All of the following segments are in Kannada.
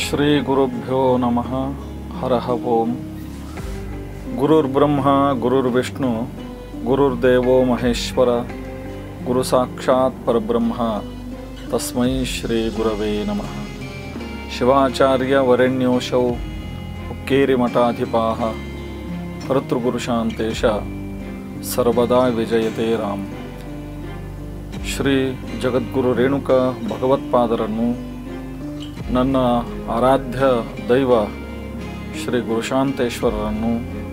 ಶ್ರೀ ಗುರುಭ್ಯೋ ನಮಃ ಹರಃ ಓಂ ಗುರುರ್ಬ್ರಹ್ಮ ಗುರುರ್ವಿಷ್ಣು ಗುರುರ್ದೇವೋ ಮಹೇಶ್ವರ ಗುರು ಸಾಕ್ಷಾತ್ ಪರಬ್ರಹ್ಮ ತಸ್ಮೈ ಶ್ರೀ ಗುರವೇ ನಮಃ ಶಿವಾಚಾರ್ಯ ವರೆಣ್ಯೋಶೌ ಹುಕ್ಕೇರಿ ಮಠಾಧಿಪಾಹ ಕರ್ತೃಗುರುಶಾಂತೇಶ ಸರ್ವದಾ ವಿಜಯತೆ ರಾಮ್ ಶ್ರೀ ಜಗದ್ಗುರು ರೇಣುಕ ಭಗವತ್ಪಾದರನ್ನು ನನ್ನ ಆರಾಧ್ಯ ದೈವ ಶ್ರೀ ಗುರುಶಾಂತೇಶ್ವರರನ್ನು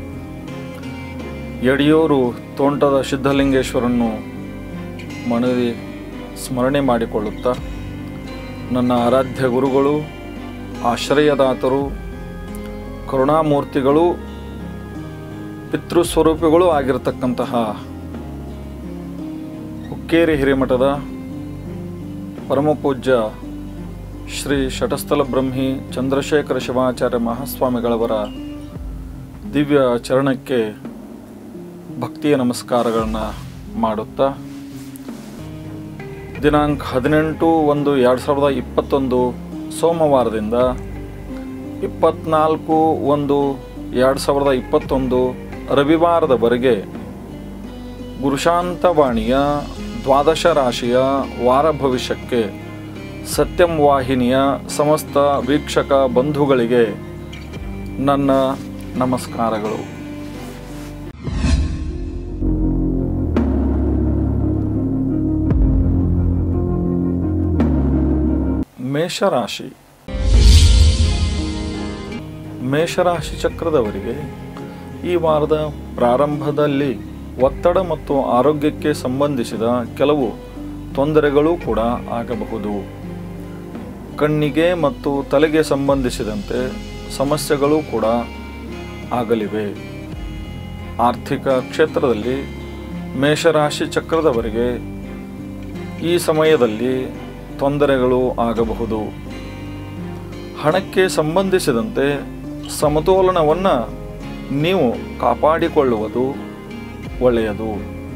ಯಡಿಯೂರು ತೋಂಟದ ಸಿದ್ಧಲಿಂಗೇಶ್ವರನ್ನು ಮನವಿ ಸ್ಮರಣೆ ಮಾಡಿಕೊಳ್ಳುತ್ತಾ ನನ್ನ ಆರಾಧ್ಯ ಗುರುಗಳು ಆಶ್ರಯದಾತರು ಕರುಣಾಮೂರ್ತಿಗಳು ಪಿತೃಸ್ವರೂಪಿಗಳು ಆಗಿರತಕ್ಕಂತಹ ಹುಕ್ಕೇರಿ ಹಿರೇಮಠದ ಪರಮಪೂಜ್ಯ ಶ್ರೀ ಶಟಸ್ಥಲ ಬ್ರಹ್ಮಿ ಚಂದ್ರಶೇಖರ ಶಿವಾಚಾರ್ಯ ಮಹಾಸ್ವಾಮಿಗಳವರ ದಿವ್ಯ ಚರಣಕ್ಕೆ ಭಕ್ತಿಯ ನಮಸ್ಕಾರಗಳನ್ನು ಮಾಡುತ್ತಾ ದಿನಾಂಕ ಹದಿನೆಂಟು ಒಂದು ಎರಡು ಸಾವಿರದ ಇಪ್ಪತ್ತೊಂದು ಸೋಮವಾರದಿಂದ ಇಪ್ಪತ್ನಾಲ್ಕು ಒಂದು ಎರಡು ಸಾವಿರದ ಇಪ್ಪತ್ತೊಂದು ರವಿವಾರದವರೆಗೆ ಗುರುಶಾಂತವಾಣಿಯ ದ್ವಾದಶ ರಾಶಿಯ ವಾರ ಭವಿಷ್ಯಕ್ಕೆ ಸತ್ಯಂ ವಾಹಿನಿಯ ಸಮಸ್ತ ವೀಕ್ಷಕ ಬಂಧುಗಳಿಗೆ ನನ್ನ ನಮಸ್ಕಾರಗಳು ಮೇಷರಾಶಿ ಮೇಷರಾಶಿ ಚಕ್ರದವರಿಗೆ ಈ ವಾರದ ಪ್ರಾರಂಭದಲ್ಲಿ ಒತ್ತಡ ಮತ್ತು ಆರೋಗ್ಯಕ್ಕೆ ಸಂಬಂಧಿಸಿದ ಕೆಲವು ತೊಂದರೆಗಳು ಕೂಡ ಆಗಬಹುದು ಕಣ್ಣಿಗೆ ಮತ್ತು ತಲೆಗೆ ಸಂಬಂಧಿಸಿದಂತೆ ಸಮಸ್ಯೆಗಳು ಕೂಡ ಆಗಲಿವೆ ಆರ್ಥಿಕ ಕ್ಷೇತ್ರದಲ್ಲಿ ಮೇಷರಾಶಿ ಚಕ್ರದವರಿಗೆ ಈ ಸಮಯದಲ್ಲಿ ತೊಂದರೆಗಳು ಆಗಬಹುದು ಹಣಕ್ಕೆ ಸಂಬಂಧಿಸಿದಂತೆ ಸಮತೋಲನವನ್ನು ನೀವು ಕಾಪಾಡಿಕೊಳ್ಳುವುದು ಒಳ್ಳೆಯದು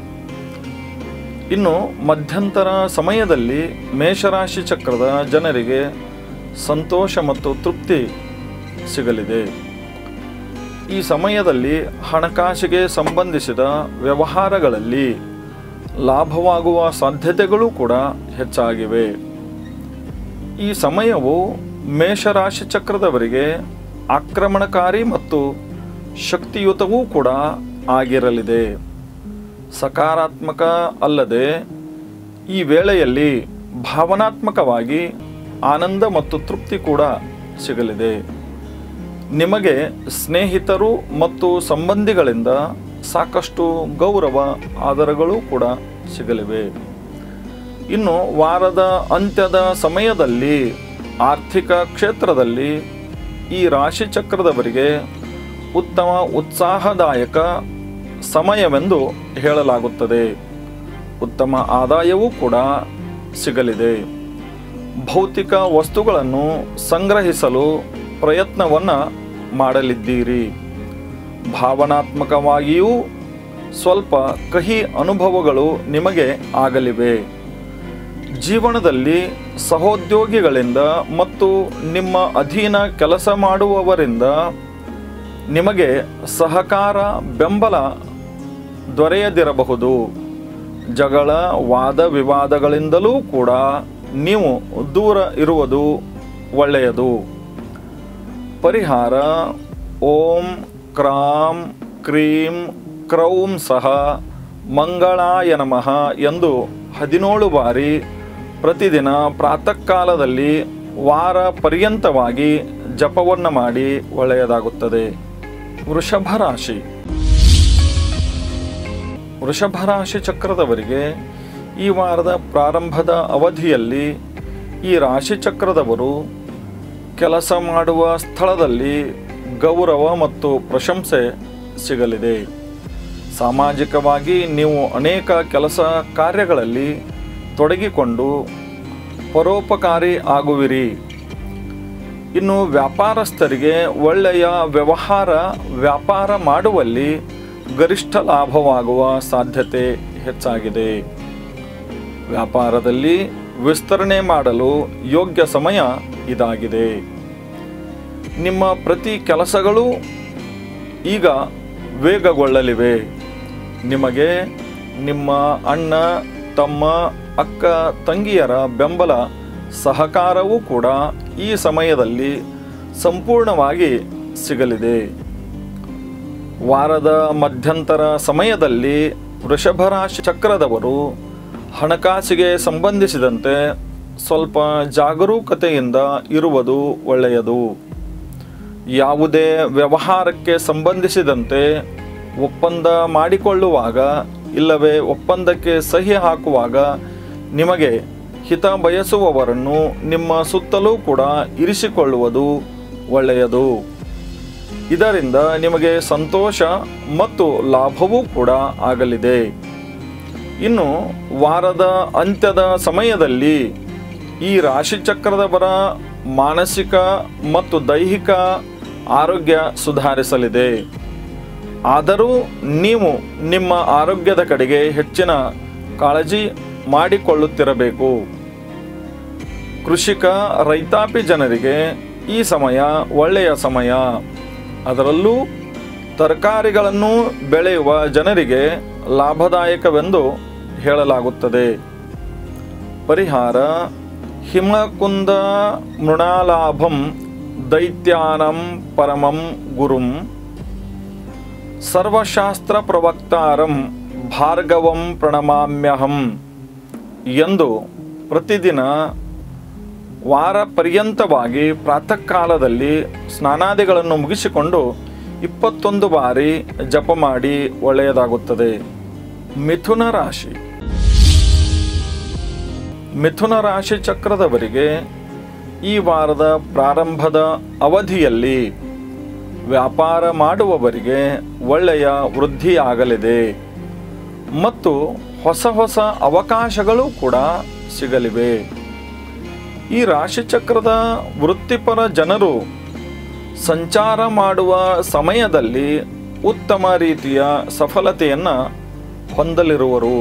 ಇನ್ನು ಮಧ್ಯಂತರ ಸಮಯದಲ್ಲಿ ಮೇಷರಾಶಿ ಚಕ್ರದ ಜನರಿಗೆ ಸಂತೋಷ ಮತ್ತು ತೃಪ್ತಿ ಸಿಗಲಿದೆ ಈ ಸಮಯದಲ್ಲಿ ಹಣಕಾಸಿಗೆ ಸಂಬಂಧಿಸಿದ ವ್ಯವಹಾರಗಳಲ್ಲಿ ಲಾಭವಾಗುವ ಸಾಧ್ಯತೆಗಳು ಕೂಡ ಹೆಚ್ಚಾಗಿವೆ ಈ ಸಮಯವು ಮೇಷರಾಶಿ ಚಕ್ರದವರಿಗೆ ಆಕ್ರಮಣಕಾರಿ ಮತ್ತು ಶಕ್ತಿಯುತವೂ ಕೂಡ ಆಗಿರಲಿದೆ ಸಕಾರಾತ್ಮಕ ಅಲ್ಲದೆ ಈ ವೇಳೆಯಲ್ಲಿ ಭಾವನಾತ್ಮಕವಾಗಿ ಆನಂದ ಮತ್ತು ತೃಪ್ತಿ ಕೂಡ ಸಿಗಲಿದೆ ನಿಮಗೆ ಸ್ನೇಹಿತರು ಮತ್ತು ಸಂಬಂಧಿಗಳಿಂದ ಸಾಕಷ್ಟು ಗೌರವ ಆದರಗಳು ಕೂಡ ಸಿಗಲಿವೆ ಇನ್ನು ವಾರದ ಅಂತ್ಯದ ಸಮಯದಲ್ಲಿ ಆರ್ಥಿಕ ಕ್ಷೇತ್ರದಲ್ಲಿ ಈ ರಾಶಿ ಚಕ್ರದವರಿಗೆ ಉತ್ತಮ ಉತ್ಸಾಹದಾಯಕ ಸಮಯವೆಂದು ಹೇಳಲಾಗುತ್ತದೆ ಉತ್ತಮ ಆದಾಯವೂ ಕೂಡ ಸಿಗಲಿದೆ ಭೌತಿಕ ವಸ್ತುಗಳನ್ನು ಸಂಗ್ರಹಿಸಲು ಪ್ರಯತ್ನವನ್ನು ಮಾಡಲಿದ್ದೀರಿ ಭಾವನಾತ್ಮಕವಾಗಿಯೂ ಸ್ವಲ್ಪ ಕಹಿ ಅನುಭವಗಳು ನಿಮಗೆ ಆಗಲಿವೆ ಜೀವನದಲ್ಲಿ ಸಹೋದ್ಯೋಗಿಗಳಿಂದ ಮತ್ತು ನಿಮ್ಮ ಅಧೀನ ಕೆಲಸ ಮಾಡುವವರಿಂದ ನಿಮಗೆ ಸಹಕಾರ ಬೆಂಬಲ ದೊರೆಯದಿರಬಹುದು ಜಗಳ ವಾದ ವಿವಾದಗಳಿಂದಲೂ ಕೂಡ ನೀವು ದೂರ ಇರುವುದು ಒಳ್ಳೆಯದು ಪರಿಹಾರ ಓಂ ಕ್ರಾಂ ಕ್ರೀಂ ಕ್ರೌಂ ಸಹ ಮಂಗಳಾಯ ನಮಃ ಎಂದು ಹದಿನೇಳು ಬಾರಿ ಪ್ರತಿದಿನ ಪ್ರಾತಃ ಕಾಲದಲ್ಲಿ ವಾರ ಪರ್ಯಂತವಾಗಿ ಜಪವನ್ನು ಮಾಡಿ ಒಳ್ಳೆಯದಾಗುತ್ತದೆ ವೃಷಭ ರಾಶಿ ವೃಷಭ ರಾಶಿ ಚಕ್ರದವರಿಗೆ ಈ ವಾರದ ಪ್ರಾರಂಭದ ಅವಧಿಯಲ್ಲಿ ಈ ರಾಶಿ ಚಕ್ರದವರು ಕೆಲಸ ಮಾಡುವ ಸ್ಥಳದಲ್ಲಿ ಗೌರವ ಮತ್ತು ಪ್ರಶಂಸೆ ಸಿಗಲಿದೆ ಸಾಮಾಜಿಕವಾಗಿ ನೀವು ಅನೇಕ ಕೆಲಸ ಕಾರ್ಯಗಳಲ್ಲಿ ತೊಡಗಿಕೊಂಡು ಪರೋಪಕಾರಿ ಆಗುವಿರಿ ಇನ್ನು ವ್ಯಾಪಾರಸ್ಥರಿಗೆ ಒಳ್ಳೆಯ ವ್ಯವಹಾರ ವ್ಯಾಪಾರ ಮಾಡುವಲ್ಲಿ ಗರಿಷ್ಠ ಲಾಭವಾಗುವ ಸಾಧ್ಯತೆ ಹೆಚ್ಚಾಗಿದೆ ವ್ಯಾಪಾರದಲ್ಲಿ ವಿಸ್ತರಣೆ ಮಾಡಲು ಯೋಗ್ಯ ಸಮಯ ಇದಾಗಿದೆ ನಿಮ್ಮ ಪ್ರತಿ ಕೆಲಸಗಳು ಈಗ ವೇಗಗೊಳ್ಳಲಿವೆ ನಿಮಗೆ ನಿಮ್ಮ ಅಣ್ಣ ತಮ್ಮ ಅಕ್ಕ ತಂಗಿಯರ ಬೆಂಬಲ ಸಹಕಾರವೂ ಕೂಡ ಈ ಸಮಯದಲ್ಲಿ ಸಂಪೂರ್ಣವಾಗಿ ಸಿಗಲಿದೆ ವಾರದ ಮಧ್ಯಂತರ ಸಮಯದಲ್ಲಿ ವೃಷಭ ರಾಶಿ ಚಕ್ರದವರು ಹಣಕಾಸಿಗೆ ಸಂಬಂಧಿಸಿದಂತೆ ಸ್ವಲ್ಪ ಜಾಗರೂಕತೆಯಿಂದ ಇರುವುದು ಒಳ್ಳೆಯದು ಯಾವುದೇ ವ್ಯವಹಾರಕ್ಕೆ ಸಂಬಂಧಿಸಿದಂತೆ ಒಪ್ಪಂದ ಮಾಡಿಕೊಳ್ಳುವಾಗ ಇಲ್ಲವೇ ಒಪ್ಪಂದಕ್ಕೆ ಸಹಿ ಹಾಕುವಾಗ ನಿಮಗೆ ಹಿತ ಬಯಸುವವರನ್ನು ನಿಮ್ಮ ಸುತ್ತಲೂ ಕೂಡ ಇರಿಸಿಕೊಳ್ಳುವುದು ಒಳ್ಳೆಯದು ಇದರಿಂದ ನಿಮಗೆ ಸಂತೋಷ ಮತ್ತು ಲಾಭವೂ ಕೂಡ ಆಗಲಿದೆ ಇನ್ನು ವಾರದ ಅಂತ್ಯದ ಸಮಯದಲ್ಲಿ ಈ ರಾಶಿಚಕ್ರದವರ ಮಾನಸಿಕ ಮತ್ತು ದೈಹಿಕ ಆರೋಗ್ಯ ಸುಧಾರಿಸಲಿದೆ ಆದರೂ ನೀವು ನಿಮ್ಮ ಆರೋಗ್ಯದ ಕಡೆಗೆ ಹೆಚ್ಚಿನ ಕಾಳಜಿ ಮಾಡಿಕೊಳ್ಳುತ್ತಿರಬೇಕು ಕೃಷಿಕ ರೈತಾಪಿ ಜನರಿಗೆ ಈ ಸಮಯ ಒಳ್ಳೆಯ ಸಮಯ ಅದರಲ್ಲೂ ತರಕಾರಿಗಳನ್ನು ಬೆಳೆಯುವ ಜನರಿಗೆ ಲಾಭದಾಯಕವೆಂದು ಹೇಳಲಾಗುತ್ತದೆ ಪರಿಹಾರ ಹಿಮಕುಂದ ಮೃಣಾಲಾಭಂ ದೈತ್ಯಾನಂ ಪರಮಂ ಗುರುಂ ಸರ್ವಶಾಸ್ತ್ರ ಪ್ರವಕ್ತಾರಂ ಭಾರ್ಗವಂ ಪ್ರಣಮಾಮ್ಯಹಂ ಎಂದು ಪ್ರತಿದಿನ ವಾರ ಪರ್ಯಂತವಾಗಿ ಪ್ರಾತಃ ಕಾಲದಲ್ಲಿ ಸ್ನಾನಾದಿಗಳನ್ನು ಮುಗಿಸಿಕೊಂಡು ಇಪ್ಪತ್ತೊಂದು ಬಾರಿ ಜಪ ಮಾಡಿ ಒಳ್ಳೆಯದಾಗುತ್ತದೆ ಮಿಥುನ ರಾಶಿ ಮಿಥುನ ರಾಶಿ ಚಕ್ರದವರಿಗೆ ಈ ವಾರದ ಪ್ರಾರಂಭದ ಅವಧಿಯಲ್ಲಿ ವ್ಯಾಪಾರ ಮಾಡುವವರಿಗೆ ಒಳ್ಳೆಯ ವೃದ್ಧಿಯಾಗಲಿದೆ ಮತ್ತು ಹೊಸ ಹೊಸ ಅವಕಾಶಗಳು ಕೂಡ ಸಿಗಲಿವೆ ಈ ರಾಶಿಚಕ್ರದ ವೃತ್ತಿಪರ ಜನರು ಸಂಚಾರ ಮಾಡುವ ಸಮಯದಲ್ಲಿ ಉತ್ತಮ ರೀತಿಯ ಸಫಲತೆಯನ್ನು ಹೊಂದಲಿರುವರು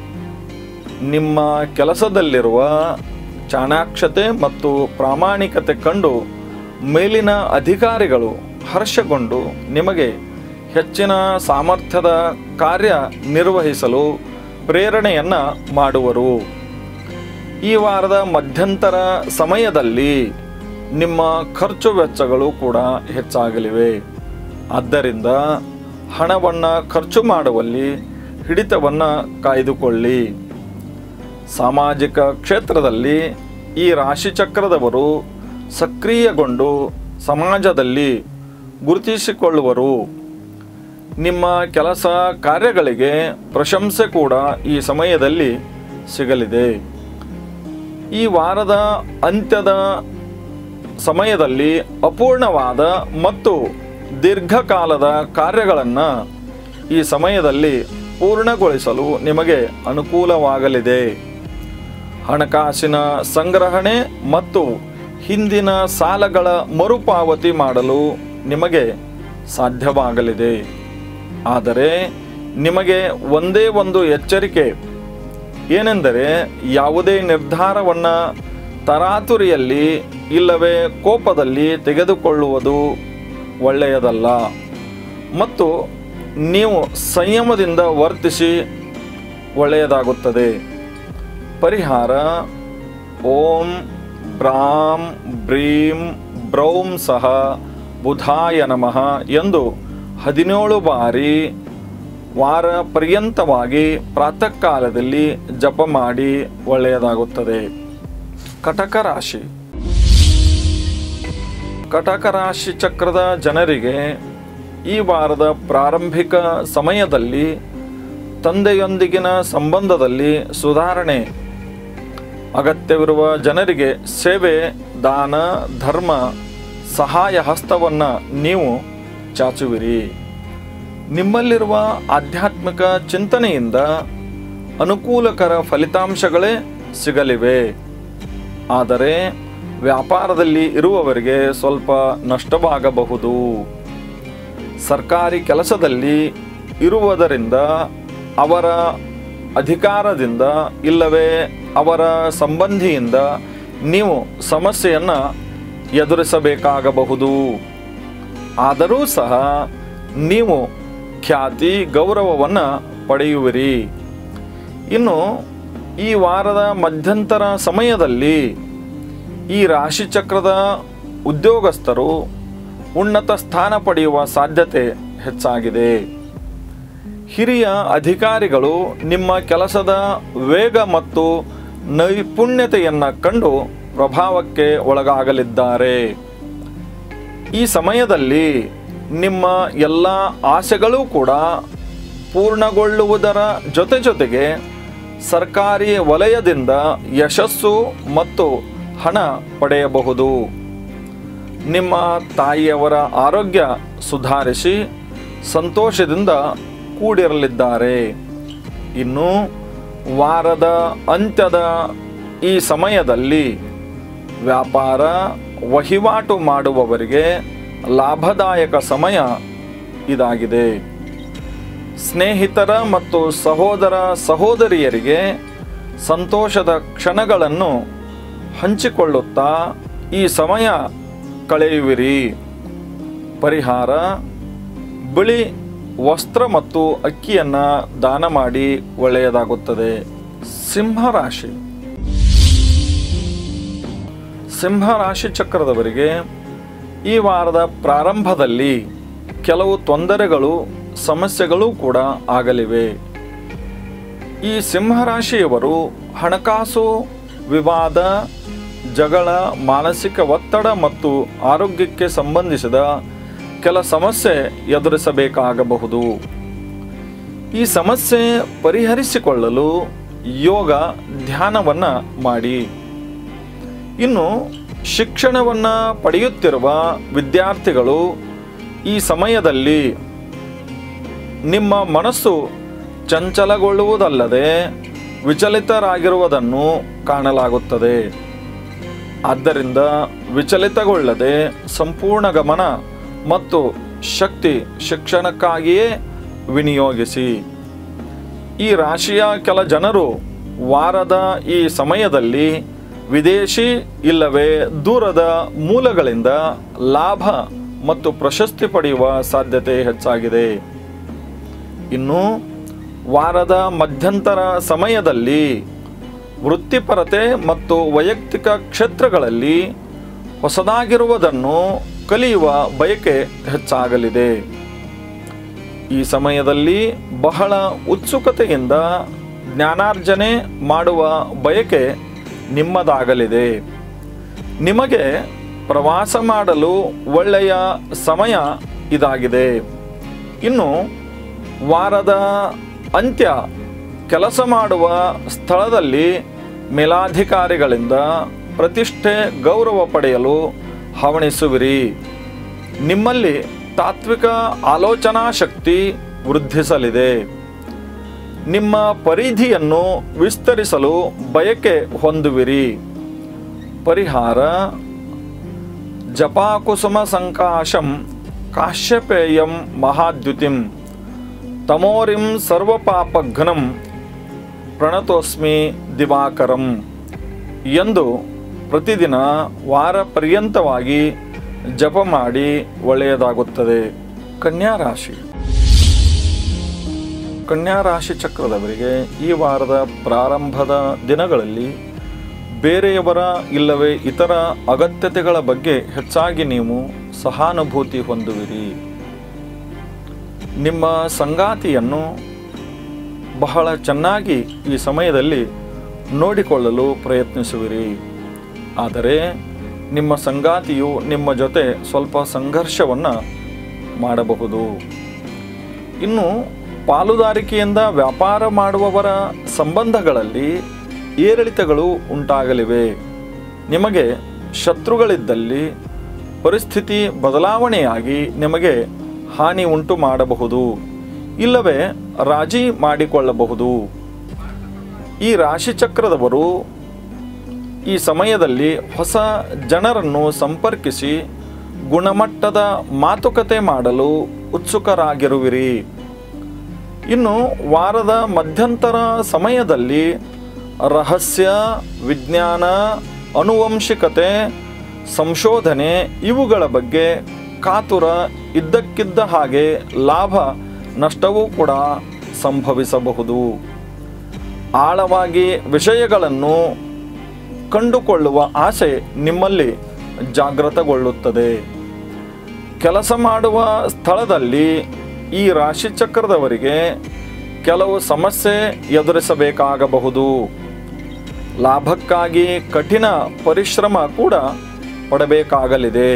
ನಿಮ್ಮ ಕೆಲಸದಲ್ಲಿರುವ ಚಾಣಾಕ್ಷತೆ ಮತ್ತು ಪ್ರಾಮಾಣಿಕತೆ ಕಂಡು ಮೇಲಿನ ಅಧಿಕಾರಿಗಳು ಹರ್ಷಗೊಂಡು ನಿಮಗೆ ಹೆಚ್ಚಿನ ಸಾಮರ್ಥ್ಯದ ಕಾರ್ಯ ನಿರ್ವಹಿಸಲು ಪ್ರೇರಣೆಯನ್ನು ಮಾಡುವರು ಈ ವಾರದ ಮಧ್ಯಂತರ ಸಮಯದಲ್ಲಿ ನಿಮ್ಮ ಖರ್ಚು ವೆಚ್ಚಗಳು ಕೂಡ ಹೆಚ್ಚಾಗಲಿವೆ ಆದ್ದರಿಂದ ಹಣವನ್ನು ಖರ್ಚು ಮಾಡುವಲ್ಲಿ ಹಿಡಿತವನ್ನು ಕಾಯ್ದುಕೊಳ್ಳಿ ಸಾಮಾಜಿಕ ಕ್ಷೇತ್ರದಲ್ಲಿ ಈ ರಾಶಿಚಕ್ರದವರು ಸಕ್ರಿಯಗೊಂಡು ಸಮಾಜದಲ್ಲಿ ಗುರುತಿಸಿಕೊಳ್ಳುವರು ನಿಮ್ಮ ಕೆಲಸ ಕಾರ್ಯಗಳಿಗೆ ಪ್ರಶಂಸೆ ಕೂಡ ಈ ಸಮಯದಲ್ಲಿ ಸಿಗಲಿದೆ ಈ ವಾರದ ಅಂತ್ಯದ ಸಮಯದಲ್ಲಿ ಅಪೂರ್ಣವಾದ ಮತ್ತು ದೀರ್ಘಕಾಲದ ಕಾರ್ಯಗಳನ್ನು ಈ ಸಮಯದಲ್ಲಿ ಪೂರ್ಣಗೊಳಿಸಲು ನಿಮಗೆ ಅನುಕೂಲವಾಗಲಿದೆ ಹಣಕಾಸಿನ ಸಂಗ್ರಹಣೆ ಮತ್ತು ಹಿಂದಿನ ಸಾಲಗಳ ಮರುಪಾವತಿ ಮಾಡಲು ನಿಮಗೆ ಸಾಧ್ಯವಾಗಲಿದೆ ಆದರೆ ನಿಮಗೆ ಒಂದೇ ಒಂದು ಎಚ್ಚರಿಕೆ ಏನೆಂದರೆ ಯಾವುದೇ ನಿರ್ಧಾರವನ್ನು ತರಾತುರಿಯಲ್ಲಿ ಇಲ್ಲವೇ ಕೋಪದಲ್ಲಿ ತೆಗೆದುಕೊಳ್ಳುವುದು ಒಳ್ಳೆಯದಲ್ಲ ಮತ್ತು ನೀವು ಸಂಯಮದಿಂದ ವರ್ತಿಸಿ ಒಳ್ಳೆಯದಾಗುತ್ತದೆ ಪರಿಹಾರ ಓಂ ಬ್ರಾಂ ಬ್ರೀಂ ಬ್ರೌಂ ಸಹ ಬುಧಾಯ ನಮಃ ಎಂದು ಹದಿನೇಳು ಬಾರಿ ವಾರ ಪರ್ಯಂತವಾಗಿ ಪ್ರಾತಃ ಕಾಲದಲ್ಲಿ ಜಪ ಮಾಡಿ ಒಳ್ಳೆಯದಾಗುತ್ತದೆ ಕಟಕ ರಾಶಿ ಕಟಕ ರಾಶಿ ಚಕ್ರದ ಜನರಿಗೆ ಈ ವಾರದ ಪ್ರಾರಂಭಿಕ ಸಮಯದಲ್ಲಿ ತಂದೆಯೊಂದಿಗಿನ ಸಂಬಂಧದಲ್ಲಿ ಸುಧಾರಣೆ ಅಗತ್ಯವಿರುವ ಜನರಿಗೆ ಸೇವೆ ದಾನ ಧರ್ಮ ಸಹಾಯ ಹಸ್ತವನ್ನು ನೀವು ಚಾಚುವಿರಿ ನಿಮ್ಮಲ್ಲಿರುವ ಆಧ್ಯಾತ್ಮಿಕ ಚಿಂತನೆಯಿಂದ ಅನುಕೂಲಕರ ಫಲಿತಾಂಶಗಳೇ ಸಿಗಲಿವೆ ಆದರೆ ವ್ಯಾಪಾರದಲ್ಲಿ ಇರುವವರಿಗೆ ಸ್ವಲ್ಪ ನಷ್ಟವಾಗಬಹುದು ಸರ್ಕಾರಿ ಕೆಲಸದಲ್ಲಿ ಇರುವುದರಿಂದ ಅವರ ಅಧಿಕಾರದಿಂದ ಇಲ್ಲವೇ ಅವರ ಸಂಬಂಧಿಯಿಂದ ನೀವು ಸಮಸ್ಯೆಯನ್ನು ಎದುರಿಸಬೇಕಾಗಬಹುದು ಆದರೂ ಸಹ ನೀವು ಖ್ಯಾತಿ ಗೌರವವನ್ನು ಪಡೆಯುವಿರಿ ಇನ್ನು ಈ ವಾರದ ಮಧ್ಯಂತರ ಸಮಯದಲ್ಲಿ ಈ ರಾಶಿಚಕ್ರದ ಉದ್ಯೋಗಸ್ಥರು ಉನ್ನತ ಸ್ಥಾನ ಪಡೆಯುವ ಸಾಧ್ಯತೆ ಹೆಚ್ಚಾಗಿದೆ ಹಿರಿಯ ಅಧಿಕಾರಿಗಳು ನಿಮ್ಮ ಕೆಲಸದ ವೇಗ ಮತ್ತು ನೈಪುಣ್ಯತೆಯನ್ನು ಕಂಡು ಪ್ರಭಾವಕ್ಕೆ ಒಳಗಾಗಲಿದ್ದಾರೆ ಈ ಸಮಯದಲ್ಲಿ ನಿಮ್ಮ ಎಲ್ಲ ಆಸೆಗಳೂ ಕೂಡ ಪೂರ್ಣಗೊಳ್ಳುವುದರ ಜೊತೆ ಜೊತೆಗೆ ಸರ್ಕಾರಿ ವಲಯದಿಂದ ಯಶಸ್ಸು ಮತ್ತು ಹಣ ಪಡೆಯಬಹುದು ನಿಮ್ಮ ತಾಯಿಯವರ ಆರೋಗ್ಯ ಸುಧಾರಿಸಿ ಸಂತೋಷದಿಂದ ಕೂಡಿರಲಿದ್ದಾರೆ ಇನ್ನು ವಾರದ ಅಂತ್ಯದ ಈ ಸಮಯದಲ್ಲಿ ವ್ಯಾಪಾರ ವಹಿವಾಟು ಮಾಡುವವರಿಗೆ ಲಾಭದಾಯಕ ಸಮಯ ಇದಾಗಿದೆ ಸ್ನೇಹಿತರ ಮತ್ತು ಸಹೋದರ ಸಹೋದರಿಯರಿಗೆ ಸಂತೋಷದ ಕ್ಷಣಗಳನ್ನು ಹಂಚಿಕೊಳ್ಳುತ್ತಾ ಈ ಸಮಯ ಕಳೆಯುವಿರಿ ಪರಿಹಾರ ಬಿಳಿ ವಸ್ತ್ರ ಮತ್ತು ಅಕ್ಕಿಯನ್ನು ದಾನ ಮಾಡಿ ಒಳ್ಳೆಯದಾಗುತ್ತದೆ ಸಿಂಹರಾಶಿ ಸಿಂಹರಾಶಿ ಚಕ್ರದವರಿಗೆ ಈ ವಾರದ ಪ್ರಾರಂಭದಲ್ಲಿ ಕೆಲವು ತೊಂದರೆಗಳು ಸಮಸ್ಯೆಗಳು ಕೂಡ ಆಗಲಿವೆ ಈ ಸಿಂಹರಾಶಿಯವರು ಹಣಕಾಸು ವಿವಾದ ಜಗಳ ಮಾನಸಿಕ ಒತ್ತಡ ಮತ್ತು ಆರೋಗ್ಯಕ್ಕೆ ಸಂಬಂಧಿಸಿದ ಕೆಲ ಸಮಸ್ಯೆ ಎದುರಿಸಬೇಕಾಗಬಹುದು ಈ ಸಮಸ್ಯೆ ಪರಿಹರಿಸಿಕೊಳ್ಳಲು ಯೋಗ ಧ್ಯಾನವನ್ನು ಮಾಡಿ ಇನ್ನು ಶಿಕ್ಷಣವನ್ನು ಪಡೆಯುತ್ತಿರುವ ವಿದ್ಯಾರ್ಥಿಗಳು ಈ ಸಮಯದಲ್ಲಿ ನಿಮ್ಮ ಮನಸ್ಸು ಚಂಚಲಗೊಳ್ಳುವುದಲ್ಲದೆ ವಿಚಲಿತರಾಗಿರುವುದನ್ನು ಕಾಣಲಾಗುತ್ತದೆ ಆದ್ದರಿಂದ ವಿಚಲಿತಗೊಳ್ಳದೆ ಸಂಪೂರ್ಣ ಗಮನ ಮತ್ತು ಶಕ್ತಿ ಶಿಕ್ಷಣಕ್ಕಾಗಿಯೇ ವಿನಿಯೋಗಿಸಿ ಈ ರಾಶಿಯ ಕೆಲ ಜನರು ವಾರದ ಈ ಸಮಯದಲ್ಲಿ ವಿದೇಶಿ ಇಲ್ಲವೇ ದೂರದ ಮೂಲಗಳಿಂದ ಲಾಭ ಮತ್ತು ಪ್ರಶಸ್ತಿ ಪಡೆಯುವ ಸಾಧ್ಯತೆ ಹೆಚ್ಚಾಗಿದೆ ಇನ್ನು ವಾರದ ಮಧ್ಯಂತರ ಸಮಯದಲ್ಲಿ ವೃತ್ತಿಪರತೆ ಮತ್ತು ವೈಯಕ್ತಿಕ ಕ್ಷೇತ್ರಗಳಲ್ಲಿ ಹೊಸದಾಗಿರುವುದನ್ನು ಕಲಿಯುವ ಬಯಕೆ ಹೆಚ್ಚಾಗಲಿದೆ ಈ ಸಮಯದಲ್ಲಿ ಬಹಳ ಉತ್ಸುಕತೆಯಿಂದ ಜ್ಞಾನಾರ್ಜನೆ ಮಾಡುವ ಬಯಕೆ ನಿಮ್ಮದಾಗಲಿದೆ ನಿಮಗೆ ಪ್ರವಾಸ ಮಾಡಲು ಒಳ್ಳೆಯ ಸಮಯ ಇದಾಗಿದೆ ಇನ್ನು ವಾರದ ಅಂತ್ಯ ಕೆಲಸ ಮಾಡುವ ಸ್ಥಳದಲ್ಲಿ ಮೇಲಾಧಿಕಾರಿಗಳಿಂದ ಪ್ರತಿಷ್ಠೆ ಗೌರವ ಪಡೆಯಲು ಹವಣಿಸುವಿರಿ ನಿಮ್ಮಲ್ಲಿ ತಾತ್ವಿಕ ಆಲೋಚನಾ ಶಕ್ತಿ ವೃದ್ಧಿಸಲಿದೆ ನಿಮ್ಮ ಪರಿಧಿಯನ್ನು ವಿಸ್ತರಿಸಲು ಬಯಕೆ ಹೊಂದುವಿರಿ ಪರಿಹಾರ ಜಪಾಕುಸುಮ ಸಂಕಾಶಂ ಕಾಶ್ಯಪೇಯಂ ಮಹಾದ್ಯುತಿಂ ತಮೋರಿಂ ಸರ್ವಪಾಪಘ್ನಂ ಪ್ರಣತೋಸ್ಮಿ ದಿವಾಕರಂ ಎಂದು ಪ್ರತಿದಿನ ವಾರ ಪರ್ಯಂತವಾಗಿ ಜಪ ಮಾಡಿ ಒಳ್ಳೆಯದಾಗುತ್ತದೆ ಕನ್ಯಾ ರಾಶಿ ಕನ್ಯಾ ರಾಶಿ ಚಕ್ರದವರಿಗೆ ಈ ವಾರದ ಪ್ರಾರಂಭದ ದಿನಗಳಲ್ಲಿ ಬೇರೆಯವರ ಇಲ್ಲವೇ ಇತರ ಅಗತ್ಯತೆಗಳ ಬಗ್ಗೆ ಹೆಚ್ಚಾಗಿ ನೀವು ಸಹಾನುಭೂತಿ ಹೊಂದುವಿರಿ ನಿಮ್ಮ ಸಂಗಾತಿಯನ್ನು ಬಹಳ ಚೆನ್ನಾಗಿ ಈ ಸಮಯದಲ್ಲಿ ನೋಡಿಕೊಳ್ಳಲು ಪ್ರಯತ್ನಿಸುವಿರಿ ಆದರೆ ನಿಮ್ಮ ಸಂಗಾತಿಯು ನಿಮ್ಮ ಜೊತೆ ಸ್ವಲ್ಪ ಸಂಘರ್ಷವನ್ನು ಮಾಡಬಹುದು ಇನ್ನು ಪಾಲುದಾರಿಕೆಯಿಂದ ವ್ಯಾಪಾರ ಮಾಡುವವರ ಸಂಬಂಧಗಳಲ್ಲಿ ಏರಿಳಿತಗಳು ಉಂಟಾಗಲಿವೆ ನಿಮಗೆ ಶತ್ರುಗಳಿದ್ದಲ್ಲಿ ಪರಿಸ್ಥಿತಿ ಬದಲಾವಣೆಯಾಗಿ ನಿಮಗೆ ಹಾನಿ ಉಂಟು ಮಾಡಬಹುದು ಇಲ್ಲವೇ ರಾಜಿ ಮಾಡಿಕೊಳ್ಳಬಹುದು ಈ ರಾಶಿಚಕ್ರದವರು ಈ ಸಮಯದಲ್ಲಿ ಹೊಸ ಜನರನ್ನು ಸಂಪರ್ಕಿಸಿ ಗುಣಮಟ್ಟದ ಮಾತುಕತೆ ಮಾಡಲು ಉತ್ಸುಕರಾಗಿರುವಿರಿ ಇನ್ನು ವಾರದ ಮಧ್ಯಂತರ ಸಮಯದಲ್ಲಿ ರಹಸ್ಯ ವಿಜ್ಞಾನ ಅನುವಂಶಿಕತೆ ಸಂಶೋಧನೆ ಇವುಗಳ ಬಗ್ಗೆ ಕಾತುರ ಇದ್ದಕ್ಕಿದ್ದ ಹಾಗೆ ಲಾಭ ನಷ್ಟವೂ ಕೂಡ ಸಂಭವಿಸಬಹುದು ಆಳವಾಗಿ ವಿಷಯಗಳನ್ನು ಕಂಡುಕೊಳ್ಳುವ ಆಸೆ ನಿಮ್ಮಲ್ಲಿ ಜಾಗೃತಗೊಳ್ಳುತ್ತದೆ ಕೆಲಸ ಮಾಡುವ ಸ್ಥಳದಲ್ಲಿ ಈ ರಾಶಿಚಕ್ರದವರಿಗೆ ಕೆಲವು ಸಮಸ್ಯೆ ಎದುರಿಸಬೇಕಾಗಬಹುದು ಲಾಭಕ್ಕಾಗಿ ಕಠಿಣ ಪರಿಶ್ರಮ ಕೂಡ ಪಡಬೇಕಾಗಲಿದೆ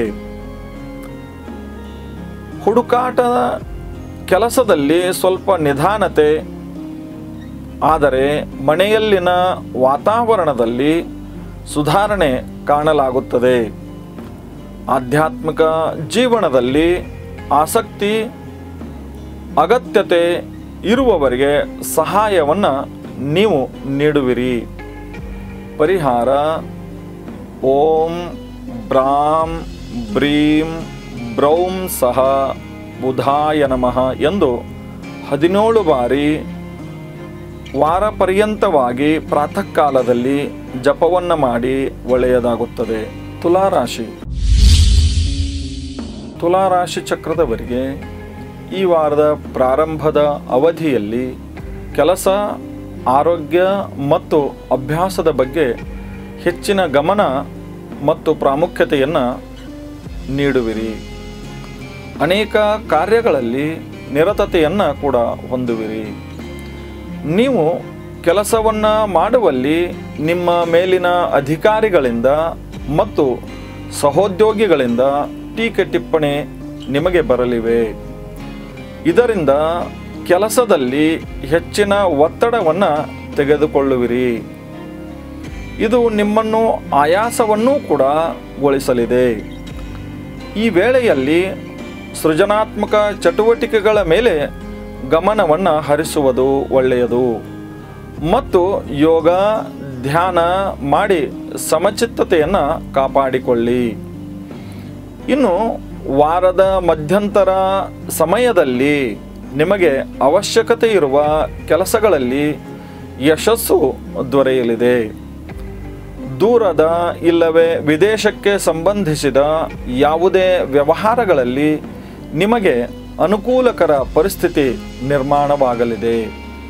ಹುಡುಕಾಟ ಕೆಲಸದಲ್ಲಿ ಸ್ವಲ್ಪ ನಿಧಾನತೆ ಆದರೆ ಮನೆಯಲ್ಲಿನ ವಾತಾವರಣದಲ್ಲಿ ಸುಧಾರಣೆ ಕಾಣಲಾಗುತ್ತದೆ ಆಧ್ಯಾತ್ಮಿಕ ಜೀವನದಲ್ಲಿ ಆಸಕ್ತಿ ಅಗತ್ಯತೆ ಇರುವವರಿಗೆ ಸಹಾಯವನ್ನು ನೀವು ನೀಡುವಿರಿ ಪರಿಹಾರ ಓಂ ಬ್ರಾಂ ಬ್ರೀಂ ಬ್ರೌಂ ಸಹ ಬುಧಾಯ ನಮಃ ಎಂದು ಹದಿನೇಳು ಬಾರಿ ವಾರ ಪರ್ಯಂತವಾಗಿ ಪ್ರಾತಃ ಕಾಲದಲ್ಲಿ ಜಪವನ್ನು ಮಾಡಿ ಒಳ್ಳೆಯದಾಗುತ್ತದೆ ತುಲಾರಾಶಿ ತುಲಾರಾಶಿ ಚಕ್ರದವರಿಗೆ ಈ ವಾರದ ಪ್ರಾರಂಭದ ಅವಧಿಯಲ್ಲಿ ಕೆಲಸ ಆರೋಗ್ಯ ಮತ್ತು ಅಭ್ಯಾಸದ ಬಗ್ಗೆ ಹೆಚ್ಚಿನ ಗಮನ ಮತ್ತು ಪ್ರಾಮುಖ್ಯತೆಯನ್ನು ನೀಡುವಿರಿ ಅನೇಕ ಕಾರ್ಯಗಳಲ್ಲಿ ನಿರತತೆಯನ್ನು ಕೂಡ ಹೊಂದುವಿರಿ ನೀವು ಕೆಲಸವನ್ನು ಮಾಡುವಲ್ಲಿ ನಿಮ್ಮ ಮೇಲಿನ ಅಧಿಕಾರಿಗಳಿಂದ ಮತ್ತು ಸಹೋದ್ಯೋಗಿಗಳಿಂದ ಟೀಕೆ ಟಿಪ್ಪಣಿ ನಿಮಗೆ ಬರಲಿವೆ ಇದರಿಂದ ಕೆಲಸದಲ್ಲಿ ಹೆಚ್ಚಿನ ಒತ್ತಡವನ್ನು ತೆಗೆದುಕೊಳ್ಳುವಿರಿ ಇದು ನಿಮ್ಮನ್ನು ಆಯಾಸವನ್ನೂ ಕೂಡ ಗೊಳಿಸಲಿದೆ ಈ ವೇಳೆಯಲ್ಲಿ ಸೃಜನಾತ್ಮಕ ಚಟುವಟಿಕೆಗಳ ಮೇಲೆ ಗಮನವನ್ನು ಹರಿಸುವುದು ಒಳ್ಳೆಯದು ಮತ್ತು ಯೋಗ ಧ್ಯಾನ ಮಾಡಿ ಸಮಚಿತ್ತತೆಯನ್ನು ಕಾಪಾಡಿಕೊಳ್ಳಿ ಇನ್ನು ವಾರದ ಮಧ್ಯಂತರ ಸಮಯದಲ್ಲಿ ನಿಮಗೆ ಅವಶ್ಯಕತೆ ಇರುವ ಕೆಲಸಗಳಲ್ಲಿ ಯಶಸ್ಸು ದೊರೆಯಲಿದೆ ದೂರದ ಇಲ್ಲವೇ ವಿದೇಶಕ್ಕೆ ಸಂಬಂಧಿಸಿದ ಯಾವುದೇ ವ್ಯವಹಾರಗಳಲ್ಲಿ ನಿಮಗೆ ಅನುಕೂಲಕರ ಪರಿಸ್ಥಿತಿ ನಿರ್ಮಾಣವಾಗಲಿದೆ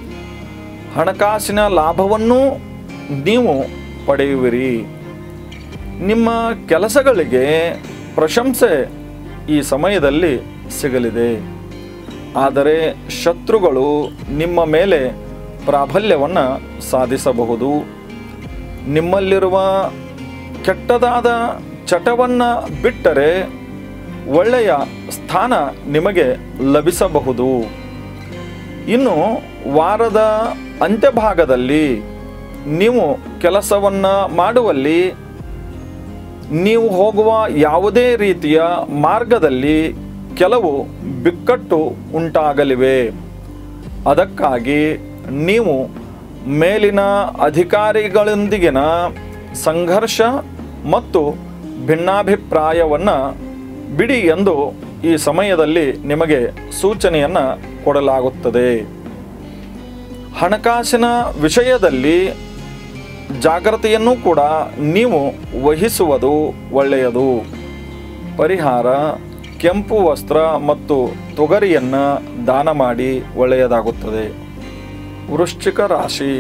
ಹಣಕಾಸಿನ ಲಾಭವನ್ನೂ ನೀವು ಪಡೆಯುವಿರಿ ನಿಮ್ಮ ಕೆಲಸಗಳಿಗೆ ಪ್ರಶಂಸೆ ಈ ಸಮಯದಲ್ಲಿ ಸಿಗಲಿದೆ ಆದರೆ ಶತ್ರುಗಳು ನಿಮ್ಮ ಮೇಲೆ ಪ್ರಾಬಲ್ಯವನ್ನು ಸಾಧಿಸಬಹುದು ನಿಮ್ಮಲ್ಲಿರುವ ಕೆಟ್ಟದಾದ ಚಟವನ್ನು ಬಿಟ್ಟರೆ ಒಳ್ಳೆಯ ಸ್ಥಾನ ನಿಮಗೆ ಲಭಿಸಬಹುದು ಇನ್ನು ವಾರದ ಅಂತ್ಯಭಾಗದಲ್ಲಿ ನೀವು ಕೆಲಸವನ್ನು ಮಾಡುವಲ್ಲಿ ನೀವು ಹೋಗುವ ಯಾವುದೇ ರೀತಿಯ ಮಾರ್ಗದಲ್ಲಿ ಕೆಲವು ಬಿಕ್ಕಟ್ಟು ಉಂಟಾಗಲಿವೆ ಅದಕ್ಕಾಗಿ ನೀವು ಮೇಲಿನ ಅಧಿಕಾರಿಗಳೊಂದಿಗಿನ ಸಂಘರ್ಷ ಮತ್ತು ಭಿನ್ನಾಭಿಪ್ರಾಯವನ್ನು ಬಿಡಿ ಎಂದು ಈ ಸಮಯದಲ್ಲಿ ನಿಮಗೆ ಸೂಚನೆಯನ್ನು ಕೊಡಲಾಗುತ್ತದೆ ಹಣಕಾಸಿನ ವಿಷಯದಲ್ಲಿ ಜಾಗ್ರತೆಯನ್ನು ಕೂಡ ನೀವು ವಹಿಸುವುದು ಒಳ್ಳೆಯದು ಪರಿಹಾರ ಕೆಂಪು ವಸ್ತ್ರ ಮತ್ತು ತೊಗರಿಯನ್ನು ದಾನ ಮಾಡಿ ಒಳ್ಳೆಯದಾಗುತ್ತದೆ ವೃಶ್ಚಿಕ ರಾಶಿ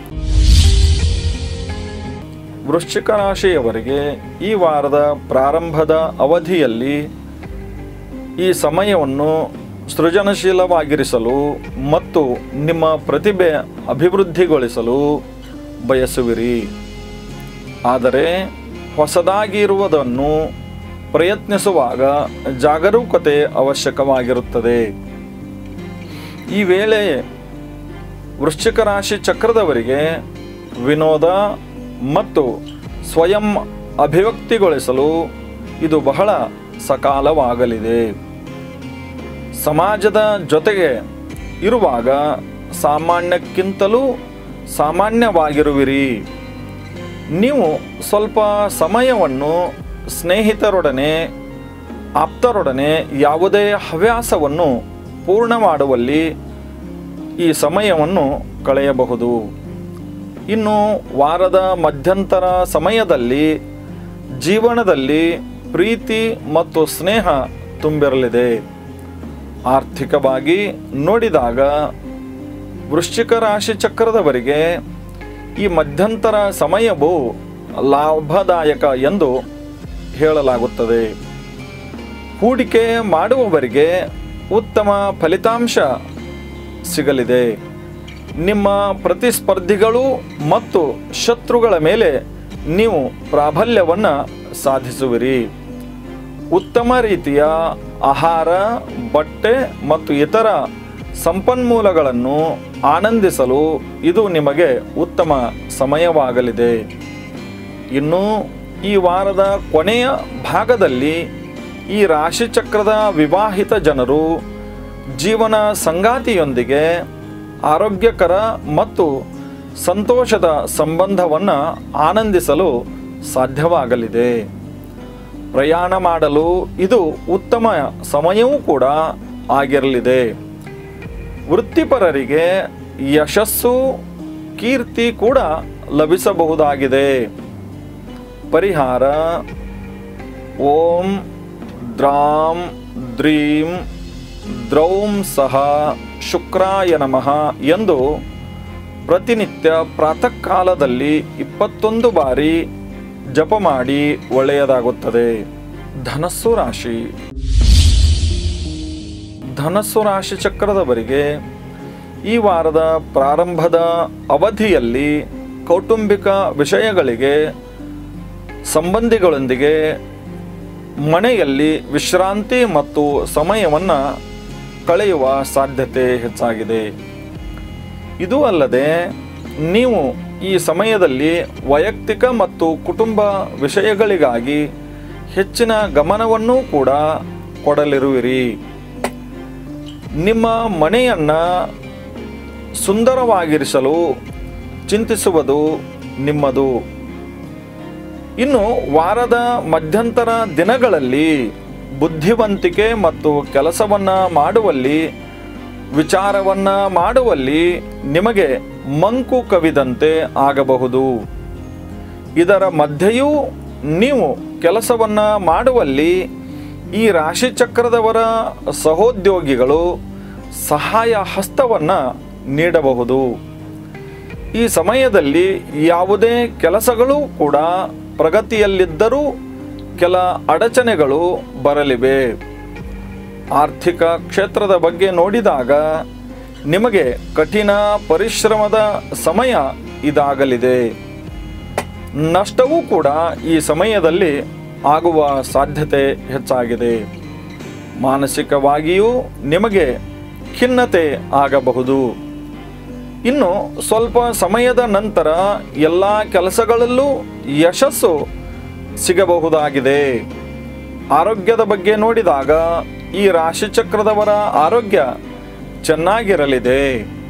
ವೃಶ್ಚಿಕ ರಾಶಿಯವರಿಗೆ ಈ ವಾರದ ಪ್ರಾರಂಭದ ಅವಧಿಯಲ್ಲಿ ಈ ಸಮಯವನ್ನು ಸೃಜನಶೀಲವಾಗಿರಿಸಲು ಮತ್ತು ನಿಮ್ಮ ಪ್ರತಿಭೆ ಅಭಿವೃದ್ಧಿಗೊಳಿಸಲು ಬಯಸುವಿರಿ ಆದರೆ ಹೊಸದಾಗಿರುವುದನ್ನು ಪ್ರಯತ್ನಿಸುವಾಗ ಜಾಗರೂಕತೆ ಅವಶ್ಯಕವಾಗಿರುತ್ತದೆ ಈ ವೇಳೆ ವೃಶ್ಚಿಕ ರಾಶಿ ಚಕ್ರದವರಿಗೆ ವಿನೋದ ಮತ್ತು ಸ್ವಯಂ ಅಭಿವ್ಯಕ್ತಿಗೊಳಿಸಲು ಇದು ಬಹಳ ಸಕಾಲವಾಗಲಿದೆ ಸಮಾಜದ ಜೊತೆಗೆ ಇರುವಾಗ ಸಾಮಾನ್ಯಕ್ಕಿಂತಲೂ ಸಾಮಾನ್ಯವಾಗಿರುವಿರಿ ನೀವು ಸ್ವಲ್ಪ ಸಮಯವನ್ನು ಸ್ನೇಹಿತರೊಡನೆ ಆಪ್ತರೊಡನೆ ಯಾವುದೇ ಹವ್ಯಾಸವನ್ನು ಪೂರ್ಣ ಮಾಡುವಲ್ಲಿ ಈ ಸಮಯವನ್ನು ಕಳೆಯಬಹುದು ಇನ್ನು ವಾರದ ಮಧ್ಯಂತರ ಸಮಯದಲ್ಲಿ ಜೀವನದಲ್ಲಿ ಪ್ರೀತಿ ಮತ್ತು ಸ್ನೇಹ ತುಂಬಿರಲಿದೆ ಆರ್ಥಿಕವಾಗಿ ನೋಡಿದಾಗ ವೃಶ್ಚಿಕ ರಾಶಿ ಚಕ್ರದವರಿಗೆ ಈ ಮಧ್ಯಂತರ ಸಮಯವು ಲಾಭದಾಯಕ ಎಂದು ಹೇಳಲಾಗುತ್ತದೆ ಹೂಡಿಕೆ ಮಾಡುವವರಿಗೆ ಉತ್ತಮ ಫಲಿತಾಂಶ ಸಿಗಲಿದೆ ನಿಮ್ಮ ಪ್ರತಿಸ್ಪರ್ಧಿಗಳು ಮತ್ತು ಶತ್ರುಗಳ ಮೇಲೆ ನೀವು ಪ್ರಾಬಲ್ಯವನ್ನು ಸಾಧಿಸುವಿರಿ ಉತ್ತಮ ರೀತಿಯ ಆಹಾರ ಬಟ್ಟೆ ಮತ್ತು ಇತರ ಸಂಪನ್ಮೂಲಗಳನ್ನು ಆನಂದಿಸಲು ಇದು ನಿಮಗೆ ಉತ್ತಮ ಸಮಯವಾಗಲಿದೆ ಇನ್ನು ಈ ವಾರದ ಕೊನೆಯ ಭಾಗದಲ್ಲಿ ಈ ರಾಶಿಚಕ್ರದ ವಿವಾಹಿತ ಜನರು ಜೀವನ ಸಂಗಾತಿಯೊಂದಿಗೆ ಆರೋಗ್ಯಕರ ಮತ್ತು ಸಂತೋಷದ ಸಂಬಂಧವನ್ನು ಆನಂದಿಸಲು ಸಾಧ್ಯವಾಗಲಿದೆ ಪ್ರಯಾಣ ಮಾಡಲು ಇದು ಉತ್ತಮ ಸಮಯವೂ ಕೂಡ ಆಗಿರಲಿದೆ ವೃತ್ತಿಪರರಿಗೆ ಯಶಸ್ಸು ಕೀರ್ತಿ ಕೂಡ ಲಭಿಸಬಹುದಾಗಿದೆ ಪರಿಹಾರ ಓಂ ದ್ರಾಂ ದ್ರೀಂ ದ್ರೌಂ ಸಹ ಶುಕ್ರಾಯ ನಮಃ ಎಂದು ಪ್ರತಿನಿತ್ಯ ಪ್ರಾತಃ ಕಾಲದಲ್ಲಿ ಇಪ್ಪತ್ತೊಂದು ಬಾರಿ ಜಪ ಮಾಡಿ ಒಳ್ಳೆಯದಾಗುತ್ತದೆ ಧನಸ್ಸು ರಾಶಿ ಧನಸ್ಸು ರಾಶಿ ಚಕ್ರದವರಿಗೆ ಈ ವಾರದ ಪ್ರಾರಂಭದ ಅವಧಿಯಲ್ಲಿ ಕೌಟುಂಬಿಕ ವಿಷಯಗಳಿಗೆ ಸಂಬಂಧಿಗಳೊಂದಿಗೆ ಮನೆಯಲ್ಲಿ ವಿಶ್ರಾಂತಿ ಮತ್ತು ಸಮಯವನ್ನು ಕಳೆಯುವ ಸಾಧ್ಯತೆ ಹೆಚ್ಚಾಗಿದೆ ಇದು ಅಲ್ಲದೆ ನೀವು ಈ ಸಮಯದಲ್ಲಿ ವೈಯಕ್ತಿಕ ಮತ್ತು ಕುಟುಂಬ ವಿಷಯಗಳಿಗಾಗಿ ಹೆಚ್ಚಿನ ಗಮನವನ್ನೂ ಕೂಡ ಕೊಡಲಿರುವಿರಿ ನಿಮ್ಮ ಮನೆಯನ್ನು ಸುಂದರವಾಗಿರಿಸಲು ಚಿಂತಿಸುವುದು ನಿಮ್ಮದು ಇನ್ನು ವಾರದ ಮಧ್ಯಂತರ ದಿನಗಳಲ್ಲಿ ಬುದ್ಧಿವಂತಿಕೆ ಮತ್ತು ಕೆಲಸವನ್ನು ಮಾಡುವಲ್ಲಿ ವಿಚಾರವನ್ನು ಮಾಡುವಲ್ಲಿ ನಿಮಗೆ ಮಂಕು ಕವಿದಂತೆ ಆಗಬಹುದು ಇದರ ಮಧ್ಯೆಯೂ ನೀವು ಕೆಲಸವನ್ನು ಮಾಡುವಲ್ಲಿ ಈ ರಾಶಿಚಕ್ರದವರ ಸಹೋದ್ಯೋಗಿಗಳು ಸಹಾಯ ಹಸ್ತವನ್ನು ನೀಡಬಹುದು ಈ ಸಮಯದಲ್ಲಿ ಯಾವುದೇ ಕೆಲಸಗಳು ಕೂಡ ಪ್ರಗತಿಯಲ್ಲಿದ್ದರೂ ಕೆಲ ಅಡಚಣೆಗಳು ಬರಲಿವೆ ಆರ್ಥಿಕ ಕ್ಷೇತ್ರದ ಬಗ್ಗೆ ನೋಡಿದಾಗ ನಿಮಗೆ ಕಠಿಣ ಪರಿಶ್ರಮದ ಸಮಯ ಇದಾಗಲಿದೆ ನಷ್ಟವೂ ಕೂಡ ಈ ಸಮಯದಲ್ಲಿ ಆಗುವ ಸಾಧ್ಯತೆ ಹೆಚ್ಚಾಗಿದೆ ಮಾನಸಿಕವಾಗಿಯೂ ನಿಮಗೆ ಖಿನ್ನತೆ ಆಗಬಹುದು ಇನ್ನು ಸ್ವಲ್ಪ ಸಮಯದ ನಂತರ ಎಲ್ಲ ಕೆಲಸಗಳಲ್ಲೂ ಯಶಸ್ಸು ಸಿಗಬಹುದಾಗಿದೆ ಆರೋಗ್ಯದ ಬಗ್ಗೆ ನೋಡಿದಾಗ ಈ ರಾಶಿಚಕ್ರದವರ ಆರೋಗ್ಯ ಚೆನ್ನಾಗಿರಲಿದೆ